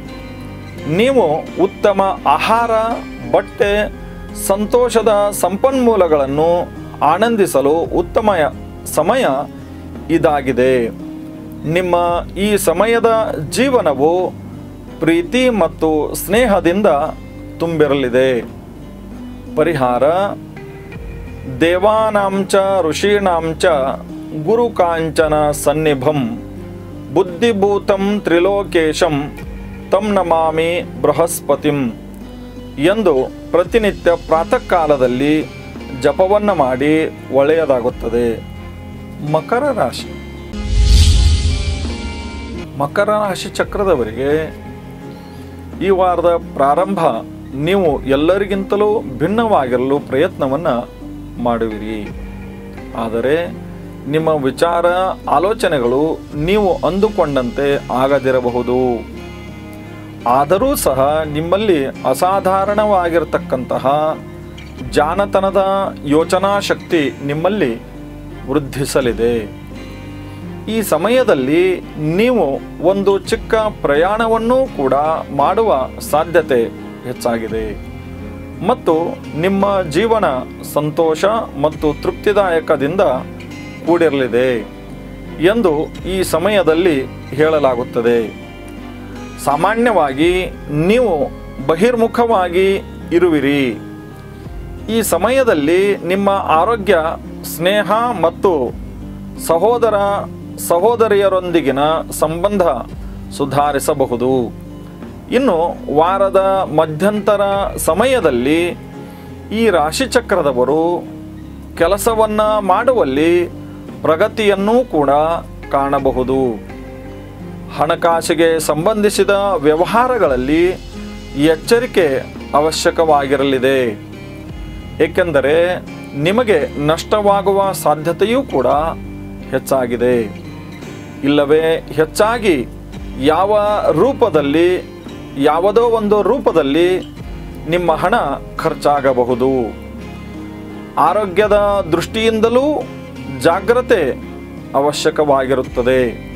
ನೀವು ಉತ್ತಮ ಆಹಾರ ಬಟ್ಟೆ ಸಂತೋಷದ ಸಂಪನ್ಮೂಲಗಳನ್ನು ಆನಂದಿಸಲು ಉತ್ತಮ ಸಮಯ ಇದಾಗಿದೆ ನಿಮ್ಮ ಈ ಸಮಯದ ಜೀವನವು ಪ್ರೀತಿ ಮತ್ತು ಸ್ನೇಹದಿಂದ ತುಂಬಿರಲಿದೆ ಪರಿಹಾರ ದೇವಾನಾಂಚ ಋಷೀಣಾಂಚ ಗುರುಕಾಂಚನ ಸನ್ನಿಭಂ ಬುದ್ಧಿಭೂತಂ ತ್ರಿಲೋಕೇಶಂ ತಂ ನಮಾಮಿ ಬೃಹಸ್ಪತಿಂ ಎಂದು ಪ್ರತಿನಿತ್ಯ ಪ್ರಾತಃ ಕಾಲದಲ್ಲಿ ಜಪವನ್ನು ಮಾಡಿ ಒಳ್ಳೆಯದಾಗುತ್ತದೆ ಮಕರ ರಾಶಿ ಮಕರ ರಾಶಿ ಚಕ್ರದವರಿಗೆ ಈ ವಾರದ ಪ್ರಾರಂಭ ನೀವು ಎಲ್ಲರಿಗಿಂತಲೂ ಭಿನ್ನವಾಗಿರಲು ಪ್ರಯತ್ನವನ್ನು ಮಾಡುವಿರಿ ಆದರೆ ನಿಮ್ಮ ವಿಚಾರ ಆಲೋಚನೆಗಳು ನೀವು ಅಂದುಕೊಂಡಂತೆ ಆಗದಿರಬಹುದು ಆದರೂ ಸಹ ನಿಮ್ಮಲ್ಲಿ ಅಸಾಧಾರಣವಾಗಿರತಕ್ಕಂತಹ ಜಾಣತನದ ಯೋಚನಾ ಶಕ್ತಿ ನಿಮ್ಮಲ್ಲಿ ವೃದ್ಧಿಸಲಿದೆ ಈ ಸಮಯದಲ್ಲಿ ನೀವು ಒಂದು ಚಿಕ್ಕ ಪ್ರಯಾಣವನ್ನು ಕೂಡ ಮಾಡುವ ಸಾಧ್ಯತೆ ಹೆಚ್ಚಾಗಿದೆ ಮತ್ತು ನಿಮ್ಮ ಜೀವನ ಸಂತೋಷ ಮತ್ತು ತೃಪ್ತಿದಾಯಕದಿಂದ ಕೂಡಿರಲಿದೆ ಎಂದು ಈ ಸಮಯದಲ್ಲಿ ಹೇಳಲಾಗುತ್ತದೆ ಸಾಮಾನ್ಯವಾಗಿ ನೀವು ಬಹಿರ್ಮುಖವಾಗಿ ಇರುವಿರಿ ಈ ಸಮಯದಲ್ಲಿ ನಿಮ್ಮ ಆರೋಗ್ಯ ಸ್ನೇಹ ಮತ್ತು ಸಹೋದರ ಸಹೋದರಿಯರೊಂದಿಗಿನ ಸಂಬಂಧ ಸುಧಾರಿಸಬಹುದು ಇನ್ನು ವಾರದ ಮಧ್ಯಂತರ ಸಮಯದಲ್ಲಿ ಈ ರಾಶಿಚಕ್ರದವರು ಕೆಲಸವನ್ನು ಮಾಡುವಲ್ಲಿ ಪ್ರಗತಿಯನ್ನೂ ಕೂಡ ಕಾಣಬಹುದು ಹಣಕಾಸಿಗೆ ಸಂಬಂಧಿಸಿದ ವ್ಯವಹಾರಗಳಲ್ಲಿ ಎಚ್ಚರಿಕೆ ಅವಶ್ಯಕವಾಗಿರಲಿದೆ ಏಕೆಂದರೆ ನಿಮಗೆ ನಷ್ಟವಾಗುವ ಸಾಧ್ಯತೆಯೂ ಕೂಡ ಹೆಚ್ಚಾಗಿದೆ ಇಲ್ಲವೇ ಹೆಚ್ಚಾಗಿ ಯಾವ ರೂಪದಲ್ಲಿ ಯಾವುದೋ ಒಂದು ರೂಪದಲ್ಲಿ ನಿಮ್ಮ ಹಣ ಖರ್ಚಾಗಬಹುದು ಆರೋಗ್ಯದ ದೃಷ್ಟಿಯಿಂದಲೂ ಜಾಗ್ರತೆ ಅವಶ್ಯಕವಾಗಿರುತ್ತದೆ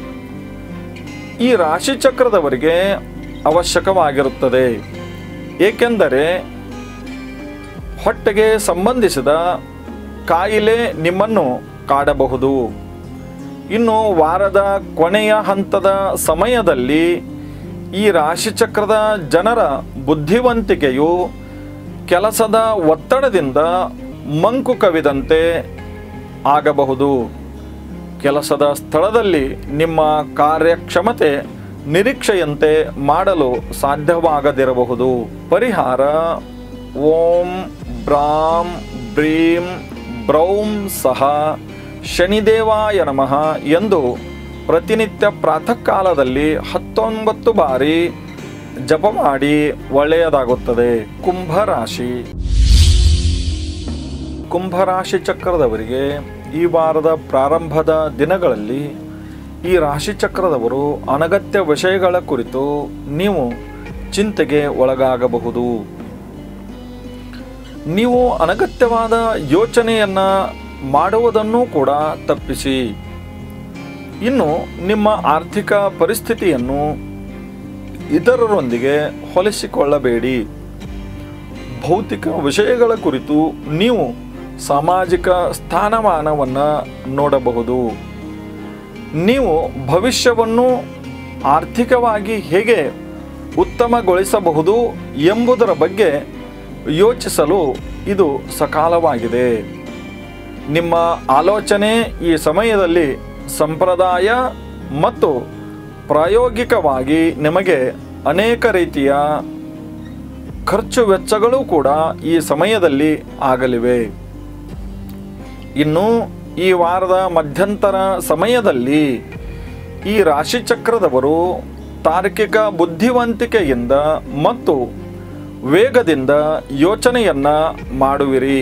ಈ ರಾಶಿಚಕ್ರದವರಿಗೆ ಅವಶ್ಯಕವಾಗಿರುತ್ತದೆ ಏಕೆಂದರೆ ಹೊಟ್ಟೆಗೆ ಸಂಬಂಧಿಸಿದ ಕಾಯಿಲೆ ನಿಮ್ಮನ್ನು ಕಾಡಬಹುದು ಇನ್ನು ವಾರದ ಕೊನೆಯ ಹಂತದ ಸಮಯದಲ್ಲಿ ಈ ರಾಶಿಚಕ್ರದ ಜನರ ಬುದ್ಧಿವಂತಿಕೆಯು ಕೆಲಸದ ಒತ್ತಡದಿಂದ ಮಂಕು ಕವಿದಂತೆ ಆಗಬಹುದು ಕೆಲಸದ ಸ್ಥಳದಲ್ಲಿ ನಿಮ್ಮ ಕಾರ್ಯಕ್ಷಮತೆ ನಿರೀಕ್ಷೆಯಂತೆ ಮಾಡಲು ಸಾಧ್ಯವಾಗದಿರಬಹುದು ಪರಿಹಾರ ಓಂ ಬ್ರಾಂ ಬ್ರೀಂ ಬ್ರೌಂ ಸಹ ಶನಿದೇವಾಯ ನಮಃ ಎಂದು ಪ್ರತಿನಿತ್ಯ ಪ್ರಾತಃ ಕಾಲದಲ್ಲಿ ಹತ್ತೊಂಬತ್ತು ಬಾರಿ ಜಪ ಮಾಡಿ ಒಳ್ಳೆಯದಾಗುತ್ತದೆ ಕುಂಭರಾಶಿ ಕುಂಭರಾಶಿ ಚಕ್ರದವರಿಗೆ ಈ ವಾರದ ಪ್ರಾರಂಭದ ದಿನಗಳಲ್ಲಿ ಈ ರಾಶಿ ಚಕ್ರದವರು ಅನಗತ್ಯ ವಿಷಯಗಳ ಕುರಿತು ನೀವು ಚಿಂತೆಗೆ ಒಳಗಾಗಬಹುದು ನೀವು ಅನಗತ್ಯವಾದ ಯೋಚನೆಯನ್ನ ಮಾಡುವುದನ್ನು ಕೂಡ ತಪ್ಪಿಸಿ ಇನ್ನು ನಿಮ್ಮ ಆರ್ಥಿಕ ಪರಿಸ್ಥಿತಿಯನ್ನು ಇತರರೊಂದಿಗೆ ಹೋಲಿಸಿಕೊಳ್ಳಬೇಡಿ ಭೌತಿಕ ವಿಷಯಗಳ ಕುರಿತು ನೀವು ಸಾಮಾಜಿಕ ಸ್ಥಾನಮಾನವನ್ನು ನೋಡಬಹುದು ನೀವು ಭವಿಷ್ಯವನ್ನು ಆರ್ಥಿಕವಾಗಿ ಹೇಗೆ ಉತ್ತಮಗೊಳಿಸಬಹುದು ಎಂಬುದರ ಬಗ್ಗೆ ಯೋಚಿಸಲು ಇದು ಸಕಾಲವಾಗಿದೆ ನಿಮ್ಮ ಆಲೋಚನೆ ಈ ಸಮಯದಲ್ಲಿ ಸಂಪ್ರದಾಯ ಮತ್ತು ಪ್ರಾಯೋಗಿಕವಾಗಿ ನಿಮಗೆ ಅನೇಕ ರೀತಿಯ ಖರ್ಚು ವೆಚ್ಚಗಳು ಕೂಡ ಈ ಸಮಯದಲ್ಲಿ ಆಗಲಿವೆ ಇನ್ನು ಈ ವಾರದ ಮಧ್ಯಂತರ ಸಮಯದಲ್ಲಿ ಈ ರಾಶಿಚಕ್ರದವರು ತಾರ್ಕಿಕ ಬುದ್ಧಿವಂತಿಕೆಯಿಂದ ಮತ್ತು ವೇಗದಿಂದ ಯೋಚನೆಯನ್ನ ಮಾಡುವಿರಿ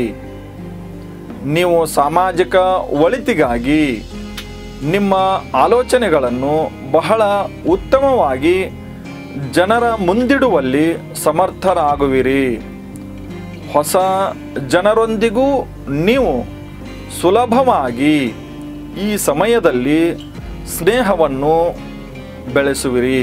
ನೀವು ಸಾಮಾಜಿಕ ಒಳಿತಿಗಾಗಿ ನಿಮ್ಮ ಆಲೋಚನೆಗಳನ್ನು ಬಹಳ ಉತ್ತಮವಾಗಿ ಜನರ ಮುಂದಿಡುವಲ್ಲಿ ಸಮರ್ಥರಾಗುವಿರಿ ಹೊಸ ಜನರೊಂದಿಗೂ ನೀವು ಸುಲಭವಾಗಿ ಈ ಸಮಯದಲ್ಲಿ ಸ್ನೇಹವನ್ನು ಬೆಳೆಸುವಿರಿ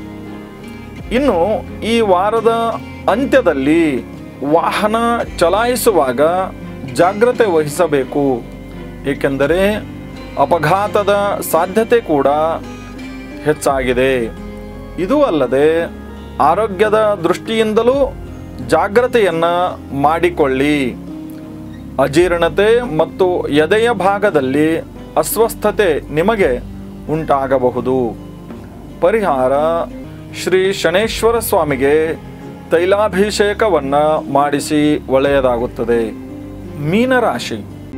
ಇನ್ನು ಈ ವಾರದ ಅಂತ್ಯದಲ್ಲಿ ವಾಹನ ಚಲಾಯಿಸುವಾಗ ಜಾಗ್ರತೆ ವಹಿಸಬೇಕು ಏಕೆಂದರೆ ಅಪಘಾತದ ಸಾಧ್ಯತೆ ಕೂಡ ಹೆಚ್ಚಾಗಿದೆ ಇದು ಅಲ್ಲದೆ ಆರೋಗ್ಯದ ದೃಷ್ಟಿಯಿಂದಲೂ ಜಾಗ್ರತೆಯನ್ನ ಮಾಡಿಕೊಳ್ಳಿ ಅಜೀರ್ಣತೆ ಮತ್ತು ಎದೆಯ ಭಾಗದಲ್ಲಿ ಅಸ್ವಸ್ಥತೆ ನಿಮಗೆ ಉಂಟಾಗಬಹುದು ಪರಿಹಾರ ಶ್ರೀ ಶನೇಶ್ವರ ಸ್ವಾಮಿಗೆ ತೈಲಾಭಿಷೇಕವನ್ನ ಮಾಡಿಸಿ ಒಳ್ಳೆಯದಾಗುತ್ತದೆ ಮೀನರಾಶಿ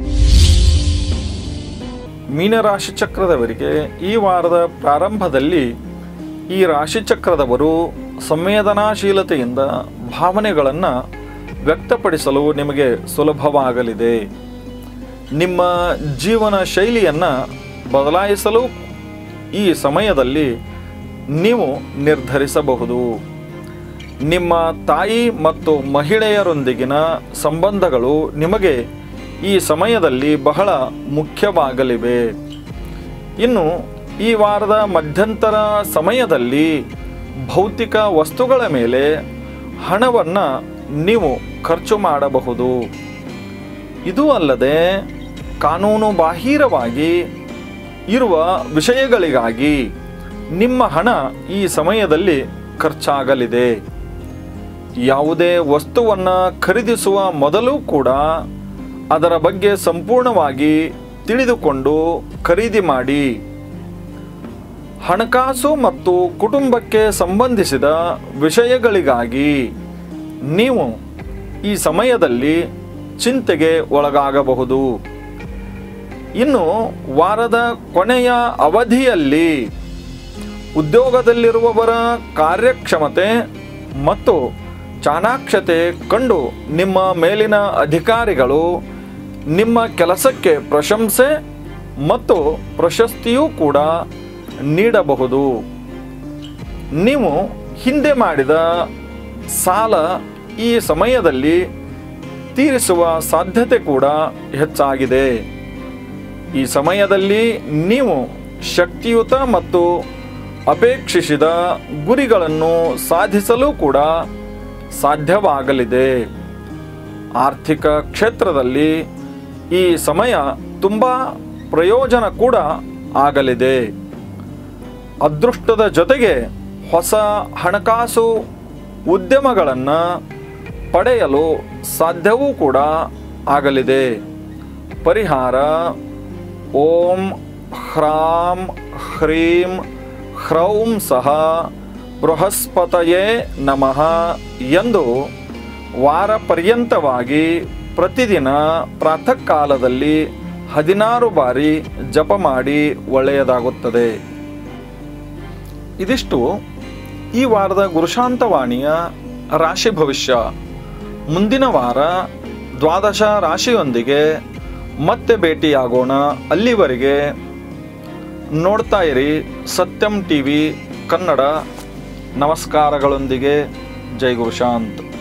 ಮೀನರಾಶಿ ಚಕ್ರದವರಿಗೆ ಈ ವಾರದ ಪ್ರಾರಂಭದಲ್ಲಿ ಈ ರಾಶಿ ಚಕ್ರದವರು ಸಂವೇದನಾಶೀಲತೆಯಿಂದ ಭಾವನೆಗಳನ್ನು ವ್ಯಕ್ತಪಡಿಸಲು ನಿಮಗೆ ಸುಲಭವಾಗಲಿದೆ ನಿಮ್ಮ ಜೀವನ ಶೈಲಿಯನ್ನು ಬದಲಾಯಿಸಲು ಈ ಸಮಯದಲ್ಲಿ ನೀವು ನಿರ್ಧರಿಸಬಹುದು ನಿಮ್ಮ ತಾಯಿ ಮತ್ತು ಮಹಿಳೆಯರೊಂದಿಗಿನ ಸಂಬಂಧಗಳು ನಿಮಗೆ ಈ ಸಮಯದಲ್ಲಿ ಬಹಳ ಮುಖ್ಯವಾಗಲಿವೆ ಇನ್ನು ಈ ವಾರದ ಮಧ್ಯಂತರ ಸಮಯದಲ್ಲಿ ಭೌತಿಕ ವಸ್ತುಗಳ ಮೇಲೆ ಹಣವನ್ನು ನೀವು ಖರ್ಚು ಮಾಡಬಹುದು ಇದು ಅಲ್ಲದೆ ಕಾನೂನು ಬಾಹಿರವಾಗಿ ಇರುವ ವಿಷಯಗಳಿಗಾಗಿ ನಿಮ್ಮ ಹಣ ಈ ಸಮಯದಲ್ಲಿ ಖರ್ಚಾಗಲಿದೆ ಯಾವುದೇ ವಸ್ತುವನ್ನು ಖರೀದಿಸುವ ಮೊದಲು ಕೂಡ ಅದರ ಬಗ್ಗೆ ಸಂಪೂರ್ಣವಾಗಿ ತಿಳಿದುಕೊಂಡು ಖರೀದಿ ಮಾಡಿ ಹಣಕಾಸು ಮತ್ತು ಕುಟುಂಬಕ್ಕೆ ಸಂಬಂಧಿಸಿದ ವಿಷಯಗಳಿಗಾಗಿ ನೀವು ಈ ಸಮಯದಲ್ಲಿ ಚಿಂತೆಗೆ ಒಳಗಾಗಬಹುದು ಇನ್ನು ವಾರದ ಕೊನೆಯ ಅವಧಿಯಲ್ಲಿ ಉದ್ಯೋಗದಲ್ಲಿರುವವರ ಕಾರ್ಯಕ್ಷಮತೆ ಮತ್ತು ಚಾಣಾಕ್ಷತೆ ಕಂಡು ನಿಮ್ಮ ಮೇಲಿನ ಅಧಿಕಾರಿಗಳು ನಿಮ್ಮ ಕೆಲಸಕ್ಕೆ ಪ್ರಶಂಸೆ ಮತ್ತು ಪ್ರಶಸ್ತಿಯೂ ಕೂಡ ನೀಡಬಹುದು ನೀವು ಹಿಂದೆ ಮಾಡಿದ ಸಾಲ ಈ ಸಮಯದಲ್ಲಿ ತೀರಿಸುವ ಸಾಧ್ಯತೆ ಕೂಡ ಹೆಚ್ಚಾಗಿದೆ ಈ ಸಮಯದಲ್ಲಿ ನೀವು ಶಕ್ತಿಯುತ ಮತ್ತು ಅಪೇಕ್ಷಿಸಿದ ಗುರಿಗಳನ್ನು ಸಾಧಿಸಲು ಕೂಡ ಸಾಧ್ಯವಾಗಲಿದೆ ಆರ್ಥಿಕ ಕ್ಷೇತ್ರದಲ್ಲಿ ಈ ಸಮಯ ತುಂಬ ಪ್ರಯೋಜನ ಕೂಡ ಆಗಲಿದೆ ಅದೃಷ್ಟದ ಜೊತೆಗೆ ಹೊಸ ಹಣಕಾಸು ಉದ್ಯಮಗಳನ್ನು ಪಡೆಯಲು ಸಾಧ್ಯವೂ ಕೂಡ ಆಗಲಿದೆ ಪರಿಹಾರ ಓಂ ಹ್ರಾಂ ಹ್ರೀಂ ಹ್ರೌಂ ಸಹ ಬೃಹಸ್ಪತಯೇ ನಮಃ ಎಂದು ವಾರ ಪರ್ಯಂತವಾಗಿ ಪ್ರತಿದಿನ ಪ್ರಾತಃ ಕಾಲದಲ್ಲಿ ಹದಿನಾರು ಬಾರಿ ಜಪ ಮಾಡಿ ಒಳ್ಳೆಯದಾಗುತ್ತದೆ ಇದಿಷ್ಟು ಈ ವಾರದ ಗುರುಶಾಂತವಾಣಿಯ ರಾಶಿ ಭವಿಷ್ಯ ಮುಂದಿನ ವಾರ ದ್ವಾದಶ ರಾಶಿಯೊಂದಿಗೆ ಮತ್ತೆ ಭೇಟಿಯಾಗೋಣ ಅಲ್ಲಿವರೆಗೆ ನೋಡ್ತಾ ಇರಿ ಸತ್ಯಂ ಟಿ ವಿ ಕನ್ನಡ ನಮಸ್ಕಾರಗಳೊಂದಿಗೆ ಜೈ ಗುರುಶಾಂತ್